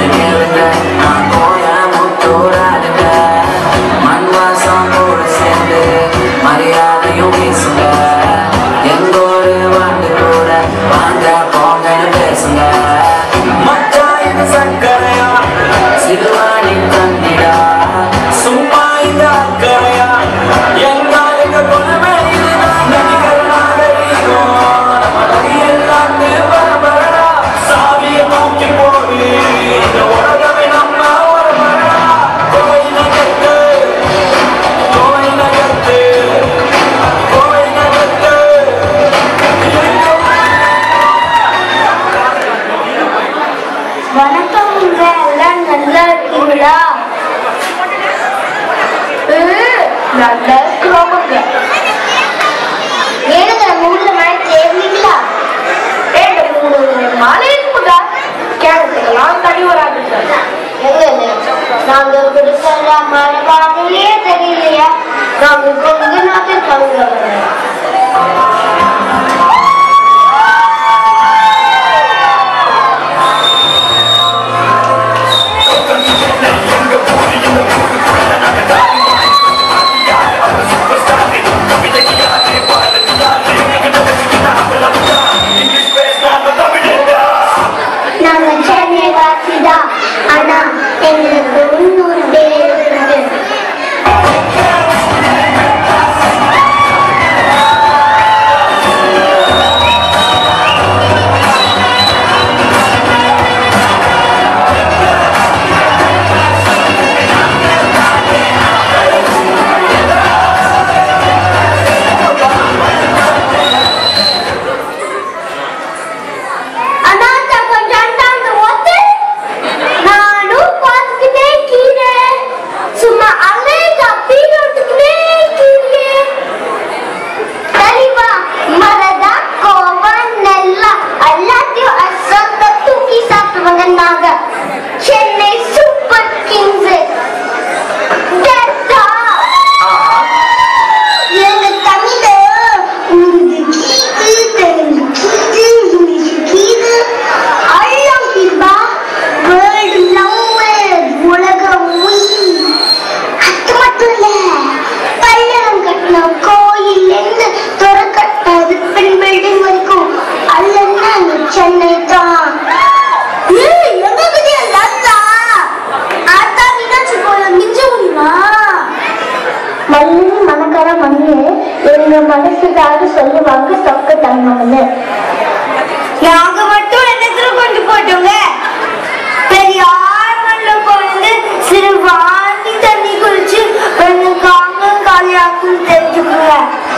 கேளுங்க நான் கோயமுத்தூராளுங்க மண் வாசம் கூட சேர்ந்து மரியாதையும் பேசுங்க எங்க ஒரு வாண்டு கூட வாங்க போங்கன்னு பேசுங்க மச்சான் இது சக்கரையா சிறுவாணி தந்திடா சும்மா இந்த அக்கறையா எங்காலுங்க கொலமே இதுதான் நடிகர் நாகரீகம் நம்ம வழி எல்லாமே பரபரடா சாவியை நோக்கி போகுது இந்த உலகமே நம்ம ஒரு மரடா கோயில் நகத்து கோயில் நகத்து கோயில் நகத்து வணக்கம்ங்க எல்லாம் நல்லா இருக்கீங்களா ம், நல்லா இருக்கிறோமுங்க ஏனுங்க மூணு மணி தேர்ந்தீங்களா ஏங்க மூணு மணி இருக்குதா கேட்கறதுக்கெல்லாம் தனி வராதுங்க எங்க நாங்க கொடுக்கிற மழை மாதிரியே தெரியலையா நாங்க கொஞ்ச நாட்டு தங்க நாங்க சென்னை வாசிதான் ஆனா எங்களுக்கு உள்ளூர் பேர் இருக்குது அனாத கொஞ்சம் தாங்க ஓத்து நானும் பார்த்துக்கிட்டே கீழே சும்மா அலைக பீரோட்டுக்கிட்டே கீழே சரிவா மரதா கோவம் நெல்லா எல்லாத்தையும் அசத்த தூக்கி சாப்பிடுவாங்க நாங்க சென்னை சூப்பர் கிங்ஸ் எங்க தமிழ உங்களுக்கு கீது தெலுங்கு கீது இங்கிலீஷ் கீது அல்லாம் கிருபா வேர்ல்டு லவ்வேஜ் உலக மொழி அது மட்டும் இல்ல பல்லடம் கட்டின கோயில் இருந்து துறக்கட்டது பெண் பில்டிங் வரைக்கும் அல்லன்னா அங்க சென்னை தான் ஏய், எங்க கிட்டயே லத்தா? ஆத்தா மீனாட்சி கோயில் மிஞ்ச முடியுமா மல்லி மணக்கார மண்ணு எங்க மனசுக்காக சொல்லுவாங்க சொக்க தங்கம்னு நாங்க மட்டும் என்னத்துல கொண்டு போட்டோங்க பெரியார் மண்ல கொண்டு சிறு வாந்தி தண்ணி குடிச்சு ரெண்டு காங்க காலியாக்கும் தெரிஞ்சுக்குங்க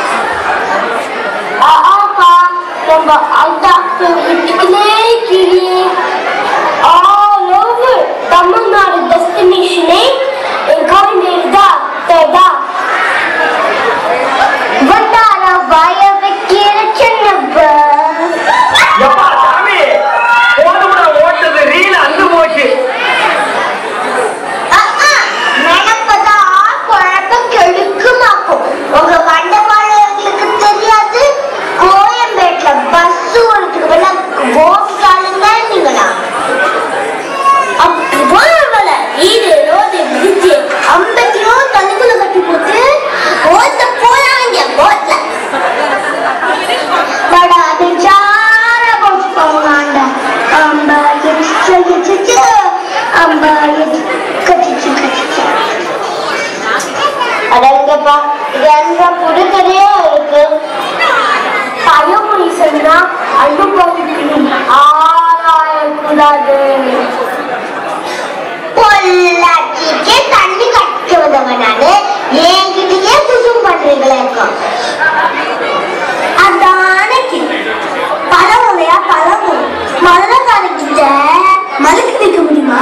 ஆஹா நம்ம அல்டாக்கு வீட்டுக்குள்ளே கிளியே ஆல் ஓவர் தமிழ்நாடு டெஸ்டினேஷனே எங்காண்டிருந்தா தேடா வந்தார வாய வைக்கிற சின்னப்ப எப்பா சாமி போதுமுட ஓட்டது ரீல் அந்து போச்சு நினைப்பதான் குழப்பம் கெடுக்குமாக்கும் உங்க வண்டவாள எங்களுக்கு தெரியாது கோயம்பேட்ல பஸ் ஓடுறதுக்கு வேணா கோபிக்காலுங்க நீங்களா அப்படி போனவங்கள ஈடு ரோடு பிரிட்ஜு ஐம்பத்தியோ தண்ணிக்குள்ள கட்டி போட்டு ஓட்ட போறாங்க போட்ல படா பெஞ்சார போட்டு போவாண்ட அம்பா எச்சு எச்சு அம்பா எச்சு கச்சிச்சு கச்சிச்சு அடங்கப்பா இது எங்க புடுக்கதையோ இருக்கு பழமொழி சொன்னா அனுபவிக்கணும் ஆராயக்கூடாது பொள்ளாச்சிக்கு தண்ணி கட்டி வந்தவனால என்கிட்டயே குசும் பண்றீங்களா இருக்கும் அதானக்கு பழமொழியா பழமொழி மதுரக்காரங்கிட்ட மலுக்கு நிற்க முடியுமா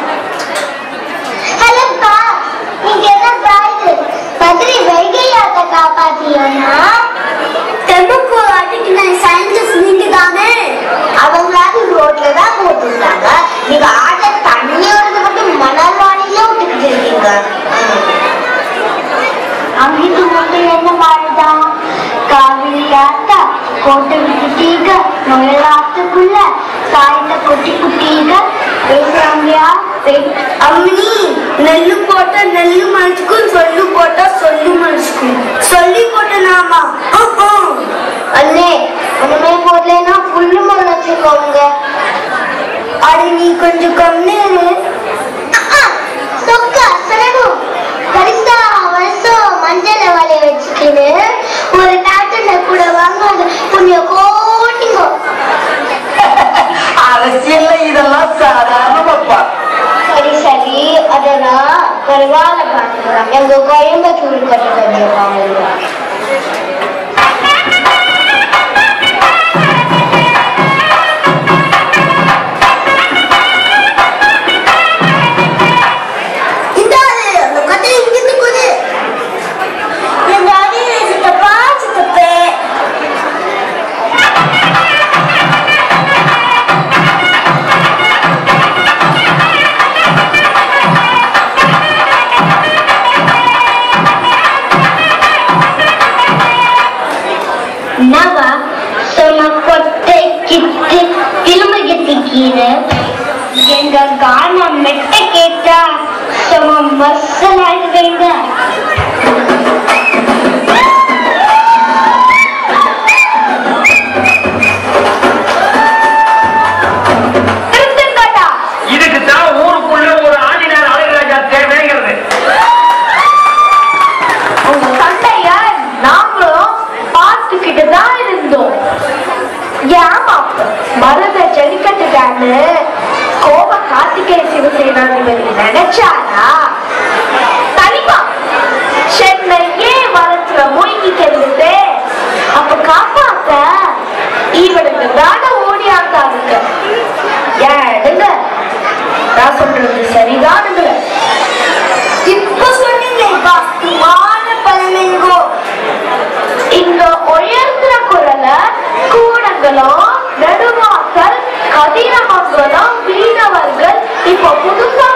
ஹலோப்பா நீங்க என்ன இது பத்ரி வைகையாத்த காப்பாத்தியோன்னா தெமுக்கு அடிக்கு நான் சயின்டிஸ்ட் நீங்க தானே அவங்களாவது ரோட்ல தான் போட்டுருந்தாங்க நீங்க ஆட்ட தண்ணி வரது மட்டும் மணல் வானில விட்டுக்கிட்டு இருக்கீங்க அங்கிட்டு மட்டும் என்ன மாறுதா காவிரி ஆத்தா கோட்டை விட்டுட்டீங்க நுழையாத்துக்குள்ள சாயத்தை கொட்டி குட்டீங்க பேசுறாங்கயா அம்மனி நெல்லு போட்டா நெல்லு மனசுக்கும் சொல்லு போட்டா சொல்லு மனசுக்கும் சொல்லி போட்ட நாமா அண்ணே ஒண்ணுமே போடலன்னா புல்லு மனசுக்கோங்க அட நீ கொஞ்சம் கம்மியாரு சொக்கா சரணும் வருஷா வருஷம் மஞ்சள் வலைய வச்சுக்கின்னு ஒரு டாக்டர்ல கூட வாங்காத புண்ணிய கோட்டிங்கோ அரசியல்ல இதெல்லாம் சாதாரணமாப்பா சரி சரி அதெல்லாம் பரவாயில்ல பார்த்துக்கலாம் எங்க கோயம்புத்தூர் கட்ட கட்டியிருக்காங்க சித்தப்பா சித்தப்பே என்னவா சும்மா கொட்டை கிட்டு கிளம்புகிறது கீரை எங்க கான மெட்ட கேட்டா சும்மா மசலாயிடுவீங்க திருத்தங்கடா இதுக்கு தான் ஊருக்குள்ள ஒரு ஆண்டினார் அழகராஜா தேவைங்கிறது உங்க சண்டைய நாங்களும் பார்த்துக்கிட்டு தான் இருந்தோம் ஏமா மருத ஜல்லிக்கட்டுக்கான்னு கோப கார்த்திகேய சிவசேனாதிபதி நினைச்சாரா தனிமா சென்னையே வளர்த்துல மூழ்கிட்டு இருந்தது அப்ப காப்பாத்த இவனுக்கு தான ஓடியாந்தாங்க ஏன் எடுங்க நான் சொல்றது சரிதானுங்க இப்ப சொன்னீங்கப்பா மான பழமெங்கோ இந்த உயர்ந்த குரல கூடங்களும் நடுவாசல் கதிரமங்கலம் மீனவர்கள் இப்ப புதுசா